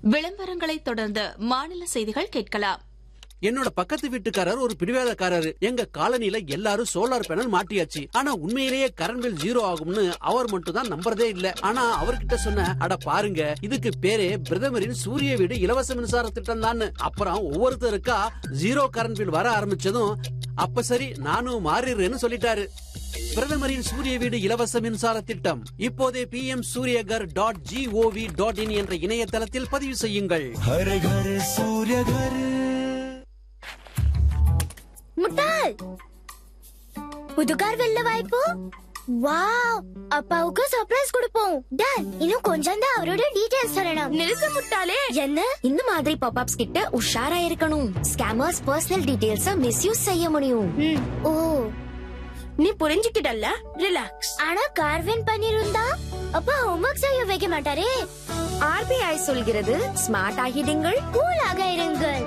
விளம்பரங்களை தொடர்ந்து மாநில செய்திகள் கேட்கலாம் என்னோட பக்கத்து வீட்டுக்காரர் ஒரு பிடிவாதக்காரரு எங்க காலனில எல்லாரும் சோலார் பேனல் மாட்டியாச்சு ஆனா உண்மையிலேயே கரண்ட் பில் ஜீரோ ஆகும்னு அவர் மட்டும் தான் நம்புறதே இல்ல ஆனா அவர்கிட்ட சொன்ன அட பாருங்க இதுக்கு பேரே பிரதமரின் சூரிய வீடு இலவச மின்சார திட்டம் தான் அப்புறம் ஒவ்வொருத்தருக்கா ஜீரோ கரண்ட் பில் வர ஆரம்பிச்சதும் அப்ப சரி நானும் மாறிடுறேன்னு சொல்லிட்டாரு பிரதமரின் சூரிய வீடு இலவச மின்சார திட்டம் இப்போதே P M Suryaghar dot GOV dot IN என்ற இணையதளத்தில் பதிவு செய்யுங்கள் हर घर सूर्य घर முட்டாள் புது கார் வெல்ல வாய்ப்பு வாவ் அப்பாவுக்கு சர்ப்ரைஸ் கொடுப்போம் டன் இன்னும் கொஞ்சம் தான் அவரோட டீடைல்ஸ் சொல்லணும் நிறுத்து முட்டாளே என்ன இந்த மாதிரி பாப்அப்ஸ் கிட்ட உஷாரா இருக்கணும் ஸ்கேமர்ஸ் பர்சனல் டீடைல்ஸ மிஸ்யூஸ் செய்ய முடியும் ம், ஓ நீ புரிஞ்சுக்கிட்டல்ல ரிலாக்ஸ் ஆனா கார் வின் பண்ணிருந்தா அப்பா ஹோம்வொர்க் செய்ய வைக்க மாட்டாரே ஆர்பிஐ சொல்கிறது ஸ்மார்ட் ஆகிடுங்கள் கூலாக இருங்கள்